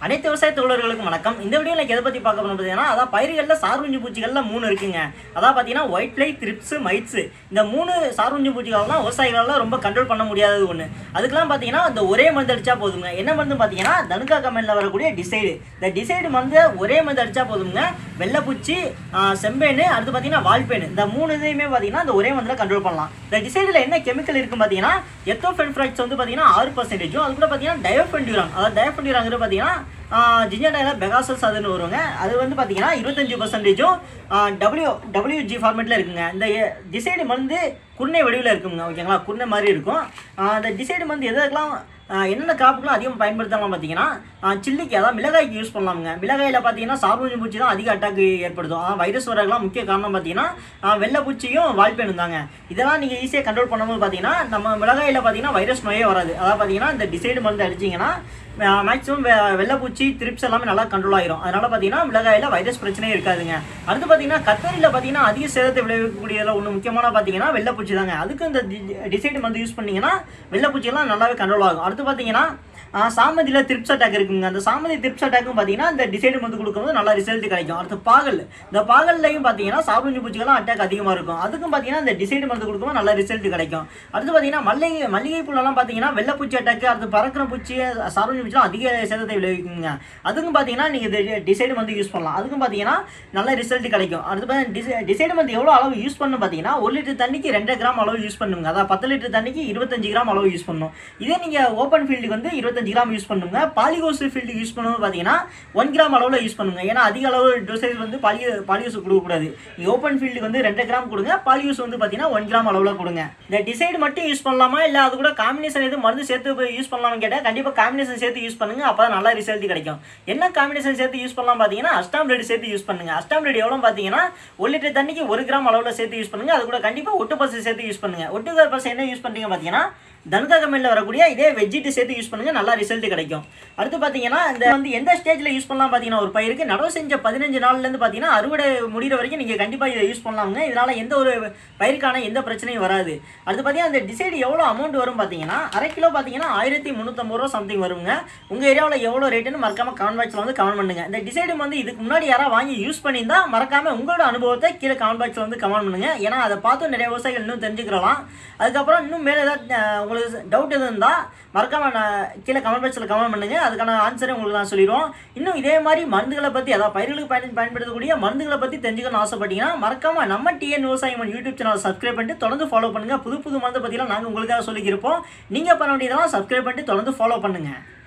அனைத்து விவசாய தோழர்களுக்கும் வணக்கம் இந்த வீடியோ எனக்கு எதை பற்றி பார்க்க போறோம் பார்த்தீங்கன்னா அதான் பயிர்களில் சார்புஞ்சு பூச்சிகளில் மூணு இருக்குங்க அதான் பார்த்தீங்கன்னா ஒயிட் ஃப்ளை த்ரிப்ஸ் மைட்ஸ் இந்த மூணு சார்புஞ்சு பூச்சிகள்லாம் விவசாயிகளால் ரொம்ப கண்ட்ரோல் பண்ண முடியாதது ஒன்று அதுக்கெல்லாம் பார்த்தீங்கன்னா இந்த ஒரே மருந்து அடிச்சா போதுங்க என்ன மருந்து பார்த்தீங்கன்னா தனுக்கா கம்பெனியில் வரக்கூடிய டிசைடு இந்த டிசைடு மருந்து ஒரே மருந்து அடிச்சா போதுங்க வெள்ளைப்பூச்சி ஆஹ், செம்பேனு அடுத்து பார்த்தீங்கன்னா வால்பேனு இந்த மூணு இதையுமே பார்த்தீங்கன்னா இந்த ஒரே மருந்தில் கண்ட்ரோல் பண்ணலாம் இந்த டிசைடில் என்ன கெமிக்கல் இருக்கும் பார்த்தீங்கன்னா எத்தோஃபென்ஃப்ராக்ஸ் வந்து பார்த்தீங்கன்னா ஆறு பர்சன்டேஜும் அது கூட பார்த்தீங்கன்னா டயோஃபென்டியூரான் அதாவது டயோஃபென்டியூராங்கிறது பார்த்தீங்கன்னா ஜிஞ்சடைல பெகாசஸ் அதுன்னு வருவாங்க அது வந்து பார்த்தீங்கன்னா இருபத்தஞ்சு பர்சன்டேஜும் டபிள்யூ டபிள்யூஜி ஃபார்மேட்டில் இருக்குங்க இந்த டிசைடு மருந்து குருணை வடிவில் இருக்குங்க ஓகேங்களா குருணை மாதிரி இருக்கும் ஆஹ் அந்த டிசைடு மருந்து எதுக்கெல்லாம் ஆஹ் என்னென்ன கிராப்புக்கெல்லாம் அதிகம் பயன்படுத்தலாம் பார்த்தீங்கன்னா ஆஹ் சில்லிக்கு அதாவது மிளகாய்க்கு யூஸ் பண்ணலாமுங்க மிளகாயில் பார்த்தீங்கன்னா சார்பூஞ்சி பூச்சி தான் அதிக அட்டாக் ஏற்படுத்தும் அதான் வைரஸ் வரலாம் முக்கிய காரணம் பார்த்தீங்கன்னா ஆஹ் வெள்ளைப்பூச்சியும் வால்பேனும் தாங்க இதெல்லாம் நீங்கள் ஈஸியாக கண்ட்ரோல் பண்ணும்போது பார்த்தீங்கன்னா நம்ம மிளகாயில் பார்த்தீங்கன்னா வைரஸ் நோயே வராது அதாவது பார்த்தீங்கன்னா இந்த டிசைடு மருந்து அடிச்சிங்கன்னா மேக்ஸிமம் வெள்ளைப்பூச்சி த்ரிப்ஸ் எல்லாமே நல்லா கண்ட்ரோல் ஆயிரும் அதனால பார்த்தீங்கன்னா மிளகாயில் வைரஸ் பிரச்சனையே இருக்காதுங்க அடுத்து பார்த்தீங்கன்னா கத்தரியில் பார்த்தீங்கன்னா அதிக சேதத்தை விளைவிக்கக்கூடியதில் ஒன்று முக்கியமான பார்த்தீங்கன்னா வெள்ளைப்பூச்சி தாங்க அதுக்கு இந்த டிசைடு மருந்து யூஸ் பண்ணீங்கன்னா வெள்ளைப்பூச்சியெல்லாம் நல்லாவே கண்ட்ரோல் ஆகும் அடுத்து பார்த்தீங்கன்னா ஆஹ் சாமந்தியில் த்ரிப்ஸ் அட்டாக் இருக்குங்க அந்த சாமந்தி த்ரிப்ஸ் அட்டாக்கும் பார்த்தீங்கன்னா இந்த டிசைடு மருந்து கொடுக்கும்போது நல்ல ரிசல்ட் கிடைக்கும் அடுத்து பாகல் இந்த பாகல்லையும் பார்த்தீங்கன்னா சாபுஞ்சி பூச்சிகள்லாம் அட்டாக் அதிகமாக இருக்கும் அதுக்கும் பார்த்தீங்கன்னா இந்த டிசைடு மருந்து கொடுக்கும்போது நல்ல ரிசல்ட் கிடைக்கும் அடுத்து பார்த்தீங்கன்னா மல்லிகை மல்லிகை பூலெல்லாம் பார்த்தீங்கன்னா வெள்ளைப்பூச்சி அட்டாக் அடுத்து பறக்கிற பூச்சி சாபுஞ்சி பூச்சிலாம் அதிக சேதத்தை விளைவிக்குங்க அதுக்கும் பார்த்தீங்கன்னா நீங்கள் டிசைடு மருந்து யூஸ் பண்ணலாம் அதுக்கும் பார்த்தீங்கன்னா நல்ல ரிசல்ட் கிடைக்கும் அடுத்து பார்த்தீங்கன்னா டிசைடு மருந்து எவ்வளோ அளவு யூஸ் பண்ணணும் பார்த்தீங்கன்னா ஒரு லிட்டர் தண்ணிக்கு ரெண்டு கிராம் அளவு யூஸ் பண்ணுங்க அதாவது பத்து லிட்டர் தண்ணிக்கு இருபத்தஞ்சு கிராம் அளவு யூஸ் பண்ணணும் இதே நீங்கள் ஓப்பன் ஃபீல்டுக்கு வந்து இருபத்தஞ்சு கிராம் யூஸ் பண்ணுங்க பாலிகோஸ் ஃபீல்டு யூஸ் பண்ணும்போது பார்த்தீங்கன்னா ஒன் கிராம் அளவில் யூஸ் பண்ணுங்க ஏன்னா அதிக அளவு டோசேஜ் வந்து பாலி பாலியூஸ் கொடுக்கக்கூடாது நீங்கள் ஓப்பன் ஃபீல்டுக்கு வந்து ரெண்டு கிராம் கொடுங்க பாலியூஸ் வந்து பார்த்தீங்கன்னா ஒன் கிராம் அளவில் கொடுங்க இந்த டிசைடு மட்டும் யூஸ் பண்ணலாமா இல்லை அது கூட காம்பினேஷன் எதுவும் மருந்து சேர்த்து யூஸ் பண்ணலாம்னு கேட்டால் கண்டிப்பாக காம்பினேஷன் சேர்த்து யூஸ் பண்ணுங்க அப்போ தான் நல்ல ரிசல்ட் கிடைக்கும் என்ன காம்பினேஷன் சேர்த்து யூஸ் பண்ணலாம் பார்த்தீங்கன்னா அஸ்டாம் ரெடி சேர்த்து யூஸ் பண்ணுங்க அஸ்டாம் ரெடி எவ்வளோ பார்த்தீங்கன்னா ஒரு லிட்டர் தண்ணிக்கு ஒரு கிராம் அளவில் சேர்த்து யூஸ் பண்ணுங்க அது கூட கண்டிப்பாக ஒட்டு பசு சேர்த்து யூஸ் பண்ணுங்க ஒட்டு பசு என்ன யூஸ் பண்ணுறீங்க பார்த்தீங்கன்னா தனுகா கம்பெனியில் வரக்கூடிய இதே வெஜ்ஜிட்டு சேர்த்து யூஸ் பண்ணுங்க நல்லா ரிசல்ட் கிடைக்கும் அடுத்து பார்த்தீங்கன்னா இந்த வந்து எந்த ஸ்டேஜில் யூஸ் பண்ணலாம் பார்த்தீங்கன்னா ஒரு பயிருக்கு நடவு செஞ்ச பதினஞ்சு நாள்லேருந்து பார்த்தீங்கன்னா அறுவடை முடிகிற வரைக்கும் நீங்கள் கண்டிப்பாக இதை யூஸ் பண்ணலாமுங்க இதனால் எந்த ஒரு பயிருக்கான எந்த பிரச்சனையும் வராது அடுத்து பார்த்தீங்கன்னா அந்த டிசைடு எவ்வளோ அமௌண்ட் வரும் பார்த்தீங்கன்னா அரை கிலோ பார்த்தீங்கன்னா ஆயிரத்தி முந்நூற்றம்பது ரூபா சம்திங் வருங்க உங்கள் ஏரியாவில் எவ்வளோ ரேட்டுன்னு மறக்காம கமெண்ட் பாக்ஸில் வந்து கமெண்ட் பண்ணுங்க இந்த டிசைடு வந்து இதுக்கு முன்னாடி யாராவது வாங்கி யூஸ் பண்ணியிருந்தா மறக்காம உங்களோட அனுபவத்தை கீழே கமெண்ட் பாக்ஸில் வந்து கமெண்ட் பண்ணுங்க ஏன்னா அதை பார்த்து நிறைய விவசாயிகள் இன்னும் தெரிஞ்சுக்கலாம் அதுக்கப்புறம் இன்னும் மேலே ஏதாவது அஹ், உங்களுக்கு டவுட் எதுவும் இருந்தால் மறக்காம நான் கீழே கமெண்ட் பாக்ஸில் கமெண்ட் பண்ணுங்க அதுக்கான ஆன்சரை உங்களுக்கு நான் சொல்லிடுவோம் இன்னும் இதே மாதிரி மருந்துகளை பற்றி அதாவது பயிர்களுக்கு பயன் பயன்படுத்தக்கூடிய மருந்துகளை பற்றி தெரிஞ்சுக்கணும்னு ஆசைப்பட்டீங்கன்னா மறக்காம நம்ம டிஎன் விவசாயம் யூடியூப் சேனல் சப்ஸ்கிரைப் பண்ணிட்டு தொடர்ந்து ஃபாலோ பண்ணுங்க புது புது மருந்து பற்றிலாம் நாங்கள் உங்களுக்காக சொல்லியிருப்போம் நீங்கள் பண்ண வேண்டியதெல்லாம் சப்ஸ்கிரைப் பண்ணிட்டு தொடர்ந்து ஃபாலோ பண்ணுங்க